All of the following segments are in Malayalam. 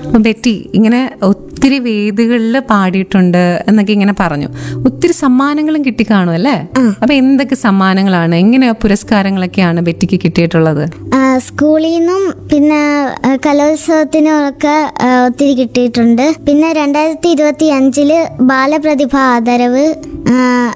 അപ്പൊ ബെറ്റി ഇങ്ങനെ ഒത്തിരി വേദികളിൽ പാടിയിട്ടുണ്ട് എന്നൊക്കെ ഇങ്ങനെ പറഞ്ഞു ഒത്തിരി സമ്മാനങ്ങളും കിട്ടി കാണും അല്ലേ അപ്പൊ എന്തൊക്കെ സമ്മാനങ്ങളാണ് എങ്ങനെ പുരസ്കാരങ്ങളൊക്കെയാണ് ബെറ്റിക്ക് കിട്ടിയിട്ടുള്ളത് ആ, സ്കൂളിൽ നിന്നും പിന്നെ ആ, കലോത്സവത്തിനും ഒക്കെ ആ, ഒത്തിരി കിട്ടിയിട്ടുണ്ട് പിന്നെ രണ്ടായിരത്തി ഇരുപത്തി അഞ്ചില് ബാലപ്രതിഭ ആദരവ് ആ,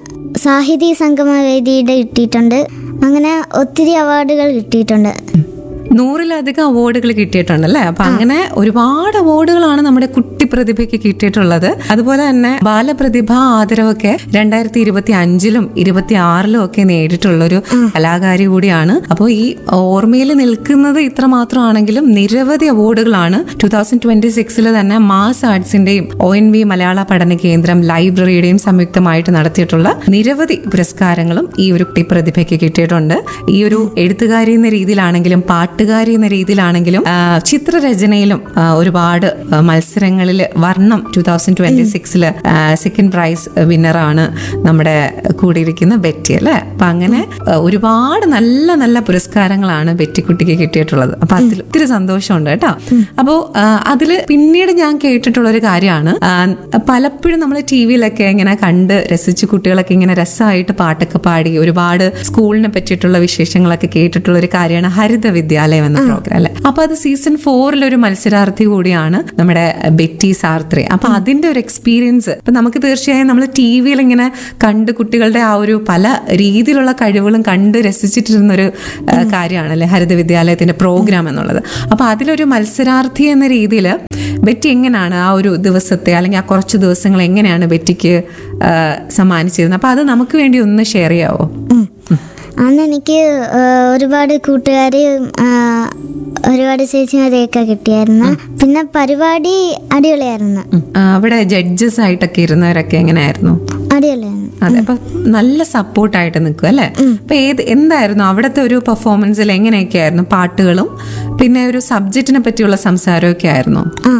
സാഹിതി സംഗമ വേദിയുടെ കിട്ടിയിട്ടുണ്ട് അങ്ങനെ ഒത്തിരി അവാർഡുകൾ കിട്ടിയിട്ടുണ്ട് നൂറിലധികം അവാർഡുകൾ കിട്ടിയിട്ടുണ്ടല്ലേ അപ്പൊ അങ്ങനെ ഒരുപാട് അവാർഡുകളാണ് നമ്മുടെ കുട്ടി പ്രതിഭയ്ക്ക് കിട്ടിയിട്ടുള്ളത് അതുപോലെ തന്നെ ബാലപ്രതിഭ ആദരവൊക്കെ രണ്ടായിരത്തി ഇരുപത്തി അഞ്ചിലും ഇരുപത്തി ആറിലും ഒക്കെ നേടിയിട്ടുള്ള ഒരു കലാകാരി കൂടിയാണ് അപ്പോൾ ഈ ഓർമ്മയിൽ നിൽക്കുന്നത് ഇത്ര മാത്രമാണെങ്കിലും നിരവധി അവാർഡുകളാണ് ടൂ തൗസൻഡ് ട്വന്റി സിക്സിൽ തന്നെ മാസ് ആർട്സിന്റെയും ഒ എൻ വി മലയാള പഠന കേന്ദ്രം ലൈബ്രറിയുടെയും സംയുക്തമായിട്ട് നടത്തിയിട്ടുള്ള നിരവധി പുരസ്കാരങ്ങളും ഈ ഒരു കുട്ടി പ്രതിഭയ്ക്ക് കിട്ടിയിട്ടുണ്ട് ഈ ഒരു എഴുത്തുകാരി എന്ന രീതിയിലാണെങ്കിലും പാട്ടുകാരി എന്ന രീതിയിലാണെങ്കിലും ആ, ചിത്രരചനയിലും ആ, ഒരുപാട് മത്സരങ്ങളിൽ വർണ്ണം ടൂ തൗസൻഡ് ട്വന്റി സിക്സില് സെക്കൻഡ് പ്രൈസ് വിന്നറാണ് നമ്മുടെ കൂടിയിരിക്കുന്ന ബെറ്റി അല്ലേ അപ്പൊ അങ്ങനെ ആ, ഒരുപാട് നല്ല നല്ല പുരസ്കാരങ്ങളാണ് ബെറ്റിക്കുട്ടിക്ക് കിട്ടിയിട്ടുള്ളത് അപ്പൊ അതിൽ ഒത്തിരി സന്തോഷമുണ്ട് കേട്ടോ അപ്പോ അതില് പിന്നീട് ഞാൻ കേട്ടിട്ടുള്ള ഒരു കാര്യമാണ് ആ, പലപ്പോഴും നമ്മൾ ടി വിയിലൊക്കെ ഇങ്ങനെ കണ്ട് രസിച്ച് കുട്ടികളൊക്കെ ഇങ്ങനെ രസമായിട്ട് പാട്ടൊക്കെ പാടി ഒരുപാട് സ്കൂളിനെ പറ്റിയിട്ടുള്ള വിശേഷങ്ങളൊക്കെ കേട്ടിട്ടുള്ള ഒരു കാര്യമാണ് ഹരിത വിദ്യാലയം എന്ന പ്രോഗ്രാം അല്ലെ അപ്പൊ അത് സീസൺ ഫോറിൽ ഒരു മത്സരാർത്ഥി കൂടിയാണ് നമ്മുടെ ബെറ്റി സാർത്രി അപ്പൊ അതിന്റെ ഒരു എക്സ്പീരിയൻസ് ഇപ്പൊ നമുക്ക് തീർച്ചയായും നമ്മൾ ടി വിയിൽ ഇങ്ങനെ കണ്ട് കുട്ടികളുടെ ആ ഒരു പല രീതിയിലുള്ള കഴിവുകളും കണ്ട് രസിച്ചിട്ടിരുന്ന ഒരു ആ, കാര്യമാണല്ലേ ഹരിത വിദ്യാലയത്തിന്റെ പ്രോഗ്രാം എന്നുള്ളത് അപ്പൊ അതിലൊരു മത്സരാർത്ഥി എന്ന രീതിയിൽ ബെറ്റി എങ്ങനെയാണ് ആ ഒരു ദിവസത്തെ അല്ലെങ്കിൽ ആ കുറച്ച് ദിവസങ്ങൾ എങ്ങനെയാണ് ബെറ്റിക്ക് ആ, സമ്മാനിച്ചിരുന്നത് അപ്പൊ അത് നമുക്ക് വേണ്ടി ഒന്ന് ഷെയർ ചെയ്യാവോ ഉം. അന്ന് എനിക്ക് ആ, ഒരുപാട് കൂട്ടുകാരെയും ആ, ഒരുപാട് ചേച്ചിമാരെയൊക്കെ കിട്ടിയായിരുന്നു പിന്നെ പരിപാടി അടിപൊളിയായിരുന്നു ഉം. ആ, അവിടെ ജഡ്ജസ് ആയിട്ടൊക്കെ ഇരുന്നവരൊക്കെ എങ്ങനെയായിരുന്നു അടിപൊളിയായിരുന്നു അതെ അപ്പൊ നല്ല സപ്പോർട്ടായിട്ട് നിൽക്കും അല്ലെ അപ്പൊ ഏത് എന്തായിരുന്നു അവിടുത്തെ ഒരു പെർഫോമൻസിൽ എങ്ങനെയൊക്കെ ആയിരുന്നു പാട്ടുകളും പിന്നെ ഒരു സബ്ജക്റ്റിനെ പറ്റിയുള്ള സംസാരമൊക്കെ ആയിരുന്നു ആ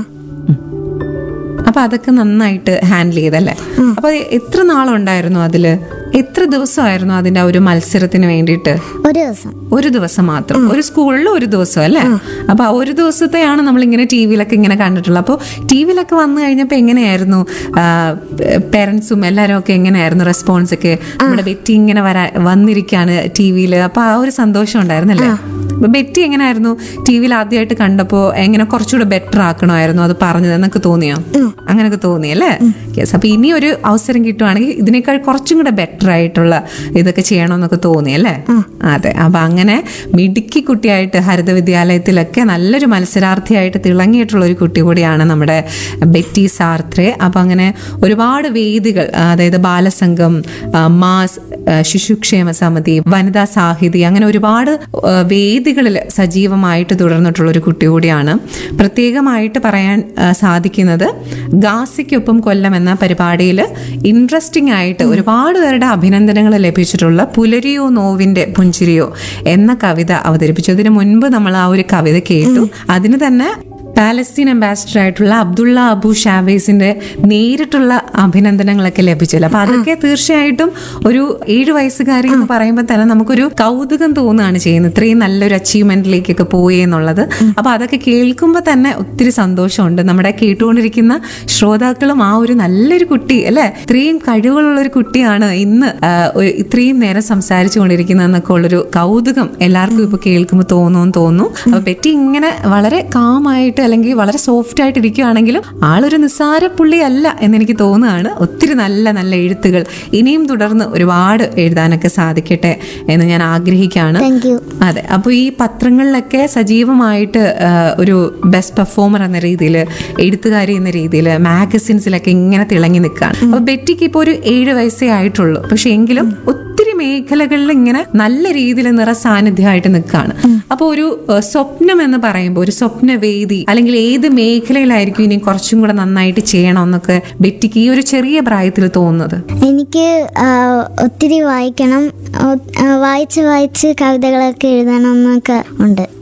അപ്പൊ അതൊക്കെ നന്നായിട്ട് ഹാൻഡിൽ ചെയ്തല്ലേ അപ്പൊ എത്ര നാളുണ്ടായിരുന്നു അതില് എത്ര ദിവസമായിരുന്നു അതിന്റെ ആ ഒരു മത്സരത്തിന് വേണ്ടിയിട്ട് ഒരു ദിവസം ഒരു ദിവസം മാത്രം ഒരു സ്കൂളിൽ ഒരു ദിവസം അല്ലേ അപ്പൊ ആ ഒരു ദിവസത്തെയാണ് നമ്മൾ ഇങ്ങനെ ടി വിയിലൊക്കെ ഇങ്ങനെ കണ്ടിട്ടുള്ളത് അപ്പോൾ ടി വിയിലൊക്കെ വന്നു കഴിഞ്ഞപ്പോൾ എങ്ങനെയായിരുന്നു പേരൻസും എല്ലാവരും ഒക്കെ എങ്ങനെയായിരുന്നു റെസ്പോൺസ് ഒക്കെ നമ്മുടെ ബെറ്റി ഇങ്ങനെ വരാ വന്നിരിക്കാണ് ടി വിയിൽ അപ്പൊ ആ ഒരു സന്തോഷം ഉണ്ടായിരുന്നല്ലേ അപ്പൊ ബെറ്റി എങ്ങനെയായിരുന്നു ടി വിയിൽ ആദ്യമായിട്ട് കണ്ടപ്പോ എങ്ങനെ കുറച്ചുകൂടെ ബെറ്റർ ആക്കണമായിരുന്നു അത് പറഞ്ഞത് എന്നൊക്കെ തോന്നിയോ അങ്ങനെയൊക്കെ തോന്നി അല്ലേ യെസ് അപ്പൊ ഇനി ഒരു അവസരം കിട്ടുവാണെങ്കിൽ ഇതിനേക്കാൾ കുറച്ചും കൂടെ ബെറ്റർ ആയിട്ടുള്ള ഇതൊക്കെ ചെയ്യണമെന്നൊക്കെ തോന്നി അല്ലേ അതെ അപ്പൊ അങ്ങനെ മിടുക്കി കുട്ടിയായിട്ട് ഹരിത വിദ്യാലയത്തിലൊക്കെ നല്ലൊരു മത്സരാർത്ഥിയായിട്ട് തിളങ്ങിയിട്ടുള്ള ഒരു കുട്ടി കൂടിയാണ് നമ്മുടെ ബെറ്റി സാർത്രെ അപ്പൊ അങ്ങനെ ഒരുപാട് വേദികൾ ആ, അതായത് ബാലസംഘം ആ, മാസ് ആ, ശിശുക്ഷേമ സമിതി വനിതാ സാഹിതി അങ്ങനെ ഒരുപാട് വേദികളിൽ സജീവമായിട്ട് തുടർന്നിട്ടുള്ള ഒരു കുട്ടി കൂടിയാണ് പ്രത്യേകമായിട്ട് പറയാൻ ആ, സാധിക്കുന്നത് ഗാസിക്കൊപ്പം കൊല്ലം എന്ന പരിപാടിയിൽ ഇൻട്രസ്റ്റിംഗ് ആയിട്ട് ഒരുപാട് പേരുടെ അഭിനന്ദനങ്ങൾ ലഭിച്ചിട്ടുള്ള പുലരിയോ നോവിന്റെ പുഞ്ചിരിയോ എന്ന കവിത അവതരിപ്പിച്ചു അതിനു മുൻപ് നമ്മൾ ആ ഒരു കവിത കേട്ടു അതിന് തന്നെ പാലസ്തീൻ അംബാസിഡർ ആയിട്ടുള്ള അബ്ദുള്ള അബു ഷാബേസിന്റെ നേരിട്ടുള്ള അഭിനന്ദനങ്ങളൊക്കെ ലഭിച്ചല്ലോ അപ്പൊ അതൊക്കെ തീർച്ചയായിട്ടും ഒരു ഏഴു വയസ്സുകാരി എന്ന് പറയുമ്പോൾ തന്നെ നമുക്കൊരു കൗതുകം തോന്നുകയാണ് ചെയ്യുന്നത് ഇത്രയും നല്ലൊരു അച്ചീവ്മെന്റിലേക്കൊക്കെ പോയി എന്നുള്ളത് അപ്പൊ അതൊക്കെ കേൾക്കുമ്പോൾ തന്നെ ഒത്തിരി സന്തോഷമുണ്ട് നമ്മുടെ കേട്ടുകൊണ്ടിരിക്കുന്ന ശ്രോതാക്കളും ആ ഒരു നല്ലൊരു കുട്ടി അല്ലെ ഇത്രയും കഴിവുള്ള ഒരു കുട്ടിയാണ് ഇന്ന് ആ, ഒരു ഇത്രയും നേരം സംസാരിച്ചു കൊണ്ടിരിക്കുന്നതെന്നൊക്കെ ഉള്ളൊരു കൗതുകം എല്ലാവർക്കും ഇപ്പൊ കേൾക്കുമ്പോൾ തോന്നുമെന്ന് തോന്നുന്നു അപ്പൊ പെറ്റി ഇങ്ങനെ വളരെ കാമായിട്ട് അല്ലെങ്കിൽ വളരെ സോഫ്റ്റ് ആയിട്ട് ഇരിക്കുകയാണെങ്കിലും ആളൊരു നിസ്സാര പുള്ളി അല്ല എന്നെനിക്ക് തോന്നുകയാണ് ഒത്തിരി നല്ല നല്ല എഴുത്തുകൾ ഇനിയും തുടർന്ന് ഒരുപാട് എഴുതാനൊക്കെ സാധിക്കട്ടെ എന്ന് ഞാൻ ആഗ്രഹിക്കുകയാണ് താങ്ക് യു അതെ അപ്പോൾ ഈ പത്രങ്ങളിലൊക്കെ സജീവമായിട്ട് ആ, ഒരു ബെസ്റ്റ് പെർഫോമർ എന്ന രീതിയിൽ എഴുത്തുകാരി എന്ന രീതിയിൽ മാഗസിൻസിലൊക്കെ ഇങ്ങനെ തിളങ്ങി നിൽക്കുകയാണ് അപ്പൊ ബെറ്റിക്ക് ഇപ്പോൾ ഒരു ഏഴ് വയസ്സേ ആയിട്ടുള്ളൂ പക്ഷെ എങ്കിലും ഒത്തിരി മേഖലകളിൽ ഇങ്ങനെ നല്ല രീതിയിൽ നിറ സാന്നിധ്യമായിട്ട് നിൽക്കുകയാണ് അപ്പോൾ ഒരു ആ, സ്വപ്നം എന്ന് പറയുമ്പോൾ ഒരു സ്വപ്നവേദി അല്ലെങ്കിൽ ഏത് മേഖലയിലായിരിക്കും ഇനി കുറച്ചും കൂടെ നന്നായിട്ട് ചെയ്യണം എന്നൊക്കെ ബെറ്റിക്ക് ഈ ഒരു ചെറിയ പ്രായത്തിൽ തോന്നുന്നത് എനിക്ക് ആ, ഒത്തിരി വായിക്കണം ഒ- ആ, വായിച്ച് വായിച്ച് കവിതകളൊക്കെ എഴുതണം എന്നൊക്കെ ഉണ്ട് ഉം.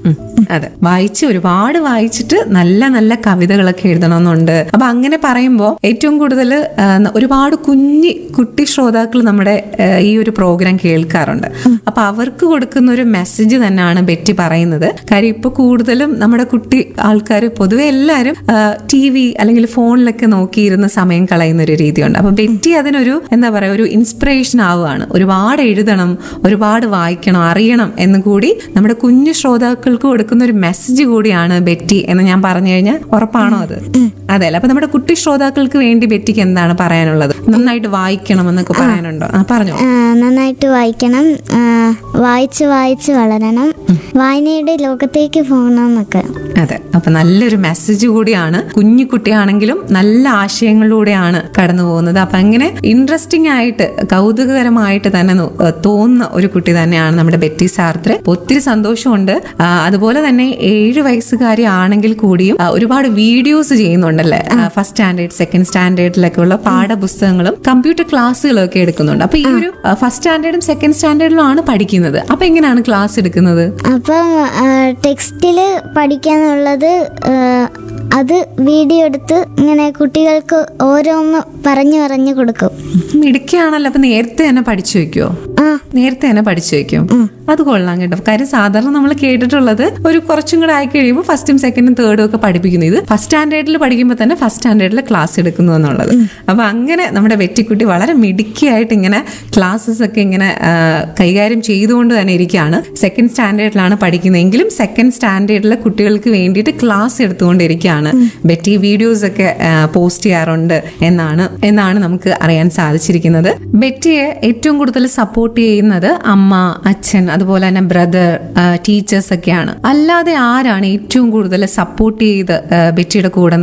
അതെ വായിച്ച് ഒരുപാട് വായിച്ചിട്ട് നല്ല നല്ല കവിതകളൊക്കെ എഴുതണമെന്നുണ്ട് അപ്പൊ അങ്ങനെ പറയുമ്പോൾ ഏറ്റവും കൂടുതൽ ഒരുപാട് കുഞ്ഞി കുട്ടി ശ്രോതാക്കൾ നമ്മുടെ ആ, ഈ ഒരു പ്രോഗ്രാം കേൾക്കാറുണ്ട് അപ്പൊ അവർക്ക് കൊടുക്കുന്ന ഒരു മെസ്സേജ് തന്നെയാണ് ബെറ്റി പറയുന്നത് കാര്യം ഇപ്പൊ കൂടുതലും നമ്മുടെ കുട്ടി ആൾക്കാർ പൊതുവെ എല്ലാവരും ടി വി അല്ലെങ്കിൽ ഫോണിലൊക്കെ നോക്കിയിരുന്ന സമയം കളയുന്ന ഒരു രീതിയുണ്ട് അപ്പൊ ബെറ്റി അതിനൊരു എന്താ പറയാ ഒരു ഇൻസ്പിറേഷൻ ആവുകയാണ് ഒരുപാട് എഴുതണം ഒരുപാട് വായിക്കണം അറിയണം എന്ന് കൂടി നമ്മുടെ കുഞ്ഞു ശ്രോതാക്കൾക്ക് കൊടുക്കുന്ന ഒരു മെസ്സേജ് കൂടിയാണ് ബെറ്റി എന്ന് ഞാൻ പറഞ്ഞു കഴിഞ്ഞാൽ ഉറപ്പാണോ അത് അതെ അല്ലേ അപ്പൊ നമ്മുടെ കുട്ടി ശ്രോതാക്കൾക്ക് വേണ്ടി ബെറ്റിക്ക് എന്താണ് പറയാനുള്ളത് നന്നായിട്ട് വായിക്കണം എന്നൊക്കെ പറയാനുണ്ടോ ആ പറഞ്ഞോ ആ, നന്നായിട്ട് വായിക്കണം ആ, വായിച്ച് വായിച്ച് വളരണം വായനയുടെ ലോകത്തേക്ക് പോകണമെന്നൊക്കെ അതെ അപ്പൊ നല്ലൊരു മെസ്സേജ് കൂടിയാണ് കുഞ്ഞു കുട്ടിയാണെങ്കിലും നല്ല ആശയങ്ങളിലൂടെയാണ് കടന്നു പോകുന്നത് അപ്പൊ അങ്ങനെ ഇൻട്രസ്റ്റിംഗ് ആയിട്ട് കൗതുകകരമായിട്ട് തന്നെ നോ- ഏഹ് തോന്നുന്ന ഒരു കുട്ടി തന്നെയാണ് നമ്മുടെ ബെറ്റി സാർത്ര ഒത്തിരി സന്തോഷമുണ്ട് ആ, അതുപോലെ തന്നെ ഏഴ് വയസ്സുകാരി ആണെങ്കിൽ കൂടിയും ആ, ഒരുപാട് വീഡിയോസ് ചെയ്യുന്നുണ്ടല്ലേ ഫസ്റ്റ് സ്റ്റാൻഡേർഡ് സെക്കൻഡ് സ്റ്റാൻഡേർഡിലൊക്കെ ഉള്ള പാഠപുസ്തകങ്ങളും കമ്പ്യൂട്ടർ ക്ലാസ്സുകളും ഒക്കെ എടുക്കുന്നുണ്ട് അപ്പൊ ഈ ഒരു ഫസ്റ്റ് സ്റ്റാൻഡേർഡും സെക്കൻഡ് സ്റ്റാൻഡേർഡിലും ആണ് പഠിക്കുന്നത് അപ്പൊ എങ്ങനെയാണ് ക്ലാസ് എടുക്കുന്നത് അപ്പം ടെക്സ്റ്റിൽ പഠിക്കാനുള്ളത് ആ, അത് വീഡിയോ എടുത്ത് ഇങ്ങനെ കുട്ടികൾക്ക് ഓരോന്ന് പറഞ്ഞു പറഞ്ഞു കൊടുക്കും മിടുക്കിയാണല്ലോ അപ്പൊ നേരത്തെ തന്നെ പഠിച്ചു വെക്കുവോ ആ നേരത്തെ തന്നെ പഠിച്ചു വെക്കും അത് കൊള്ളാം കേട്ടോ കാര്യം സാധാരണ നമ്മൾ കേട്ടിട്ടുള്ളത് ഒരു കുറച്ചും കൂടെ ആയി കഴിയുമ്പോൾ ഫസ്റ്റും സെക്കൻഡും തേർഡും ഒക്കെ പഠിപ്പിക്കുന്നു ഇത് ഫസ്റ്റ് സ്റ്റാൻഡേർഡിൽ പഠിക്കുമ്പോൾ തന്നെ ഫസ്റ്റ് സ്റ്റാൻഡേർഡിൽ ക്ലാസ് എടുക്കുന്നു എന്നുള്ളത് അപ്പൊ അങ്ങനെ നമ്മുടെ വെറ്റിക്കുട്ടി വളരെ മിടുക്കിയായിട്ട് ഇങ്ങനെ ക്ലാസ്സസ് ഒക്കെ ഇങ്ങനെ ആ, കൈകാര്യം ചെയ്തുകൊണ്ട് തന്നെ ഇരിക്കുകയാണ് സെക്കൻഡ് സ്റ്റാൻഡേർഡിലാണ് പഠിക്കുന്നതെങ്കിലും സെക്കൻഡ് സ്റ്റാൻഡേർഡിലെ കുട്ടികൾക്ക് വേണ്ടിയിട്ട് ക്ലാസ് എടുത്തുകൊണ്ടിരിക്കുകയാണ് ബെറ്റി വീഡിയോസ് ഒക്കെ പോസ്റ്റ് ചെയ്യാറുണ്ട് എന്നാണ് എന്നാണ് നമുക്ക് അറിയാൻ സാധിച്ചിരിക്കുന്നത് ബെറ്റിയെ ഏറ്റവും കൂടുതൽ സപ്പോർട്ട് ചെയ്യുന്നത് അമ്മ അച്ഛൻ അതുപോലെ തന്നെ ബ്രദർ ടീച്ചേഴ്സ് ഒക്കെയാണ് അല്ലാതെ ആരാണ് ഏറ്റവും കൂടുതൽ സപ്പോർട്ട് ചെയ്ത് ആ, ബെറ്റിയുടെ കൂടെ